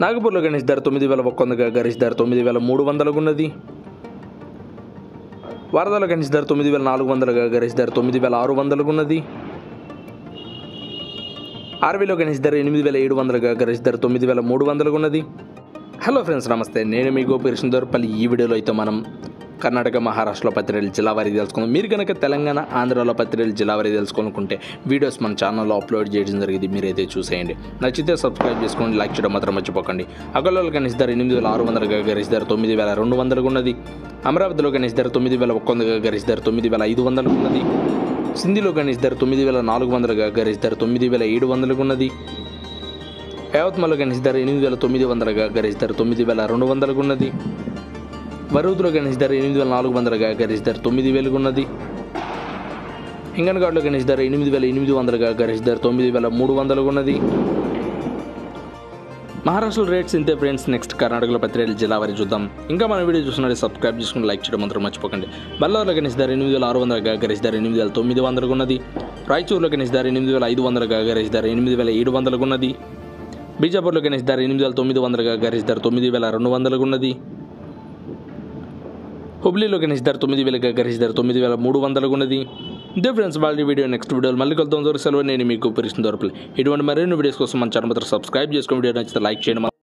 నాగపూర్లో గణేష్ ధర తొమ్మిది వేల ఒక్క వందగా గణేష్ ధర తొమ్మిది వేల మూడు వందలకు ఉన్నది వారదాలో గణేష్ ధర తొమ్మిది వేల నాలుగు వందలుగా గణేష్ ధర తొమ్మిది వేల ఆరు వందలకు ఉన్నది ఆర్వీలో గణేష్ ధర ఎనిమిది వేల ఏడు వందలుగా గణేష్ ధర తొమ్మిది వేల మూడు వందలకు ఉన్నది హలో ఫ్రెండ్స్ నమస్తే నేను మీ గోపి దొరపల్లి ఈ వీడియోలో అయితే మనం కర్ణాటక మహారాష్ట్రలో పత్రికలు జిల్లా వారీ తెలుసుకుందాం మీరు కనుక తెలంగాణ ఆంధ్రాలో పత్రికలు జిల్లా వారీ తెలుసుకోనుకుంటే వీడియోస్ మన ఛానల్లో అప్లోడ్ చేయడం జరిగింది మీరైతే చూసేయండి నచ్చితే సబ్స్క్రైబ్ చేసుకోండి లైక్ చేయడం మాత్రం మర్చిపోకండి అగోలో గణేష్ ధర ఎనిమిది వేల ఆరు వందలుగా గణేష్ ధర తొమ్మిది వేల రెండు వందలకు ఉన్నది అమరావతిలో గణేష్ ధర తొమ్మిది వేల ఒక్క వందగా గణేష్ ధర తొమ్మిది వేల ఐదు వందలకు ఉన్నది సింధిలో గణేష్ ధర తొమ్మిది వేల నాలుగు వందలుగా గణేష్ ధర తొమ్మిది వేల ఏడు వందలకు ఉన్నది యావత్మలో గణేష్ ధర ఎనిమిది వేల తొమ్మిది వందలుగా గణేష్ ధర తొమ్మిది వేల రెండు వందలకు ఉన్నది వరూతులో గణేష్ ధర ఎనిమిది వేల నాలుగు వందలుగా గణేష్ ధర తొమ్మిది వేలకు ఉన్నది హింగన్ఘాట్లో గణేష్ ధర ఎనిమిది వేల ఎనిమిది వందలుగా గణేష్ ధర తొమ్మిది వేల మూడు వందలకు ఉన్నది మహారాష్ట్ర రేట్స్ ఇంతే ఫ్రెండ్స్ నెక్స్ట్ కర్ణాటకలో పత్రికలు జిల్లా వారి చూద్దాం ఇంకా మన వీడియో చూస్తున్నట్టు సబ్స్క్రైబ్ చేసుకుని లైక్ చేయడం మాత్రం మర్చిపోకండి బల్లార్లో గణేష్ ధర ఎనిమిది వేల ఆరు వందలుగా గణేష్ ధర ఎనిమిది వేల తొమ్మిది వందలకు ఉన్నది రాయచూరులో గణేష్ ధర ఎనిమిది వేల ఐదు వందలుగా గణేష్ ధర ఎనిమిది వేల ఏడు వందలకు ఉన్నది బీజాపూర్లో గణేష్ ధర ఎనిమిది వేల తొమ్మిది వందలుగా గణేష్ ధర తొమ్మిది వేల రెండు వందలకు ఉన్నది హుబ్లీలో గణేష్ ధర తొమ్మిది వేలగా గణేష్ ధర తొమ్మిది వేల మూడు వందలకు ఉన్నది ఇదే ఫ్రెండ్స్ వాళ్ళ వీడియో నెక్స్ట్ వీడియోలో మళ్ళీ కలుద్దాం దొరికి సెలవు నేను మీకు పరిస్థితి దొరకలేదు ఇటువంటి మరిన్ని వీడియోస్ కోసం మన ఛానల్ మాత్రం సబ్స్క్రైబ్ చేసుకుని వీడియో నచ్చితే లైక్ చేయడం